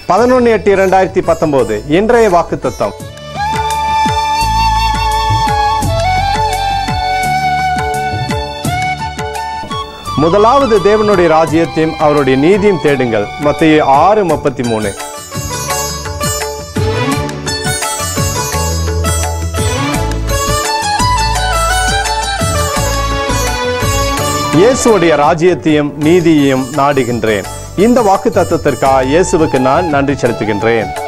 பதினொன்று எட்டு இரண்டாயிரத்தி பத்தொன்பது இன்றைய வாக்கு தத்தம் முதலாவது தேவனுடைய ராஜ்யத்தையும் அவருடைய நீதியும் தேடுங்கள் மத்திய ஆறு முப்பத்தி மூணு இயேசுவுடைய ராஜ்யத்தையும் நீதியையும் நாடுகின்றேன் இந்த வாக்கு தத்துவத்திற்காக இயேசுவுக்கு நான் நன்றி செலுத்துகின்றேன்